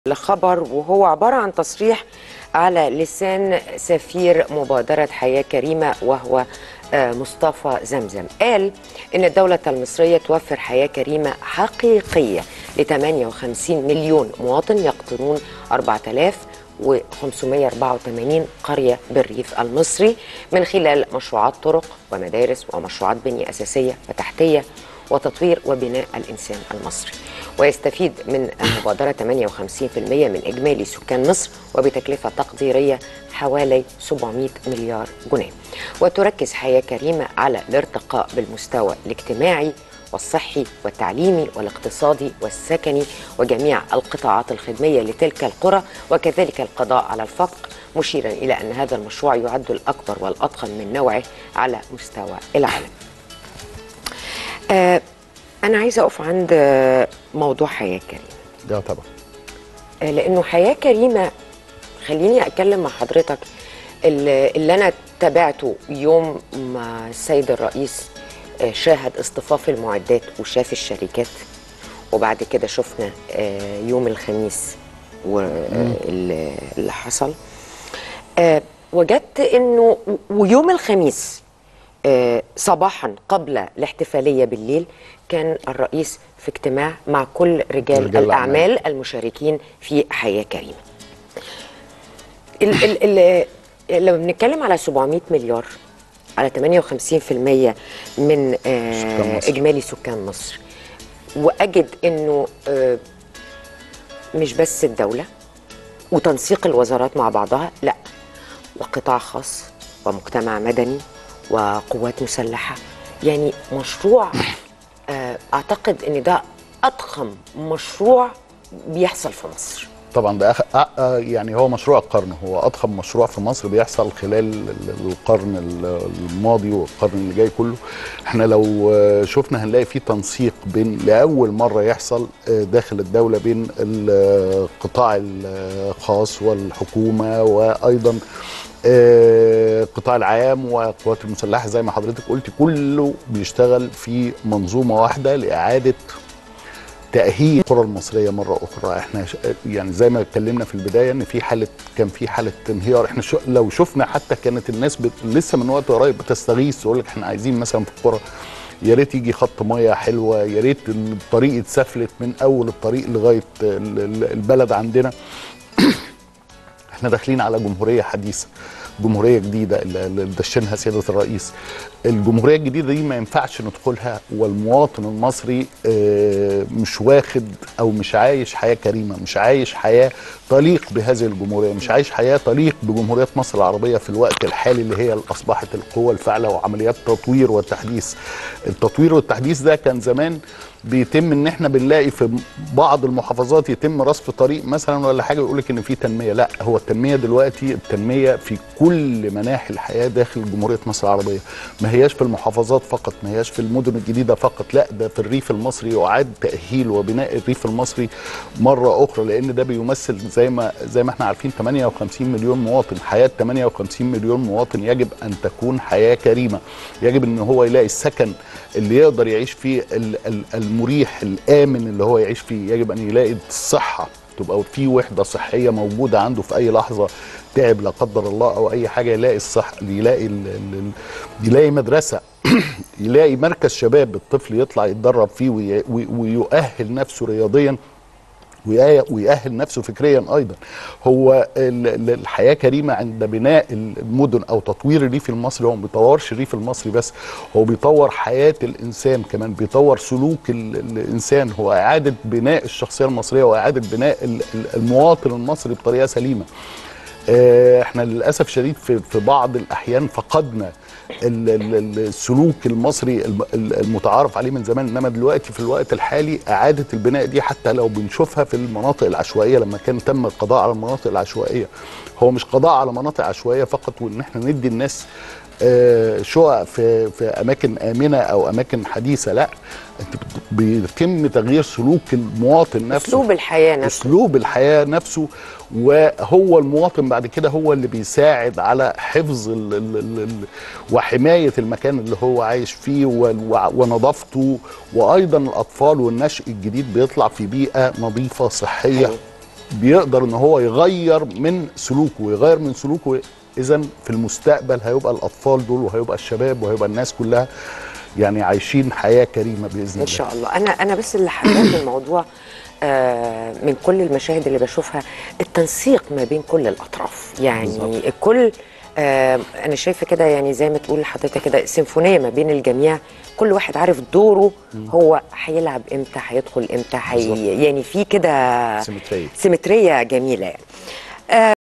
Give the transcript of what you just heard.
لخبر وهو عبارة عن تصريح على لسان سفير مبادرة حياة كريمة وهو آه، مصطفى زمزم قال إن الدولة المصرية توفر حياة كريمة حقيقية ل 58 مليون مواطن يقطنون 4584 قرية بالريف المصري من خلال مشروعات طرق ومدارس ومشروعات بنية أساسية وتحتية وتطوير وبناء الإنسان المصري ويستفيد من المبادرة 58% من إجمالي سكان مصر وبتكلفة تقديرية حوالي 700 مليار جنيه وتركز حياة كريمة على الارتقاء بالمستوى الاجتماعي والصحي والتعليمي والاقتصادي والسكني وجميع القطاعات الخدمية لتلك القرى وكذلك القضاء على الفقر مشيرا إلى أن هذا المشروع يعد الأكبر والأضخم من نوعه على مستوى العالم آه أنا عايزة أقف عند آه، موضوع حياة كريمة ده طبعا آه، لأنه حياة كريمة خليني أتكلم مع حضرتك اللي اللي أنا تابعته يوم ما السيد الرئيس آه، شاهد اصطفاف المعدات وشاف الشركات وبعد كده شفنا آه، يوم الخميس واللي حصل آه، وجدت انه ويوم الخميس آه، صباحا قبل الاحتفاليه بالليل كان الرئيس في اجتماع مع كل رجال, رجال الاعمال الأعمال. المشاركين في حياه كريمه. ال ال ال لما بنتكلم على 700 مليار على 58% من آه سكان مصر. اجمالي سكان مصر واجد انه آه مش بس الدوله وتنسيق الوزارات مع بعضها لا وقطاع خاص ومجتمع مدني وقوات مسلحه يعني مشروع آه اعتقد ان ده اضخم مشروع بيحصل في مصر طبعا ده أخ... أ... أ- يعني هو مشروع القرن هو اضخم مشروع في مصر بيحصل خلال ال- القرن ال- الماضي والقرن اللي جاي كله احنا لو آه، شفنا هنلاقي في تنسيق بين لاول مره يحصل آه، داخل الدوله بين القطاع الخاص والحكومه وايضا آه، القطاع العام والقوات المسلحه زي ما حضرتك قلت كله بيشتغل في منظومه واحده لاعاده تأهيل القرى المصرية مرة أخرى احنا ش- يعني زي ما اتكلمنا في البداية ان في حالة كان في حالة انهيار احنا شو لو شفنا حتى كانت الناس بت لسه من وقت قريب بتستغيث تقول لك احنا عايزين مثلا في القرى يا ريت يجي خط ميه حلوه يا ريت الطريق اتسفلت من اول الطريق لغايه ال- ال- البلد عندنا احنا داخلين على جمهوريه حديثه جمهوريه جديده اللي اللي دشنها سياده الرئيس الجمهوريه الجديده دي ما ينفعش ندخلها والمواطن المصري آه، مش واخد او مش عايش حياه كريمه مش عايش حياه تليق بهذه الجمهوريه مش عايش حياه تليق بجمهوريه مصر العربيه في الوقت الحالي اللي هي اصبحت القوه الفاعله وعمليات تطوير والتحديث التطوير والتحديث ده كان زمان بيتم ان احنا بنلاقي في بعض المحافظات يتم رصف طريق مثلا ولا حاجه يقول لك ان في تنميه لا هو التنميه دلوقتي التنميه في كل مناحي الحياه داخل جمهوريه مصر العربيه ما هياش في المحافظات فقط ما هياش في المدن الجديده فقط لا ده في الريف المصري يعاد تاهيل وبناء الريف المصري مره اخرى لان ده بيمثل زي ما زي ما احنا عارفين 58 مليون مواطن حياه 58 مليون مواطن يجب ان تكون حياه كريمه يجب ان هو يلاقي السكن اللي يقدر يعيش فيه ال- ال- المريح الامن اللي هو يعيش فيه يجب ان يلاقي الصحه تبقى في وحده صحيه موجوده عنده في اي لحظه تعب لا قدر الله او اي حاجه يلاقي الصح يلاقي ال... ال... ال... يلاقي مدرسه يلاقي مركز شباب الطفل يطلع يتدرب فيه وي... وي... ويؤهل نفسه رياضيا ويأ- ويأهل نفسه فكريا ايضا هو ال- ال- الحياه كريمه عند بناء المدن او تطوير الريف المصري هو ما بيطورش الريف المصري بس هو بيطور حياه الانسان كمان بيطور سلوك ال- الانسان هو اعاده بناء الشخصيه المصريه واعاده بناء ال- ال- المواطن المصري بطريقه سليمه آه، احنا للاسف شديد في في بعض الاحيان فقدنا ال- ال- ال- السلوك المصري الم- ال- المتعارف عليه من زمان انما دلوقتي في الوقت الحالي اعاده البناء دي حتى لو بنشوفها في المناطق العشوائيه لما كان تم القضاء على المناطق العشوائيه هو مش قضاء على مناطق عشوائيه فقط وان احنا ندي الناس آه، شقق في في اماكن امنه او اماكن حديثه لا انت بت- بيتم تغيير سلوك المواطن نفسه اسلوب الحياه نفسه اسلوب الحياه نفسه وهو المواطن بعد كده هو اللي بيساعد على حفظ ال ال ال ال وحمايه المكان اللي هو عايش فيه و- و- ونظافته وايضا الاطفال والنشء الجديد بيطلع في بيئه نظيفه صحيه حقيقي. بيقدر ان هو يغير من سلوكه ويغير من سلوكه اذا في المستقبل هيبقى الاطفال دول وهيبقى الشباب وهيبقى الناس كلها يعني عايشين حياه كريمه باذن الله ان شاء الله انا انا بس اللي حباه في الموضوع آه من كل المشاهد اللي بشوفها التنسيق ما بين كل الاطراف يعني بالظبط. الكل آه انا شايفه كده يعني زي ما تقول لحضرتك كده سيمفونيه ما بين الجميع كل واحد عارف دوره هو هيلعب امتى هيدخل امتى بالظبط. حي يعني في كده سيمترية. سيمتريه جميله يعني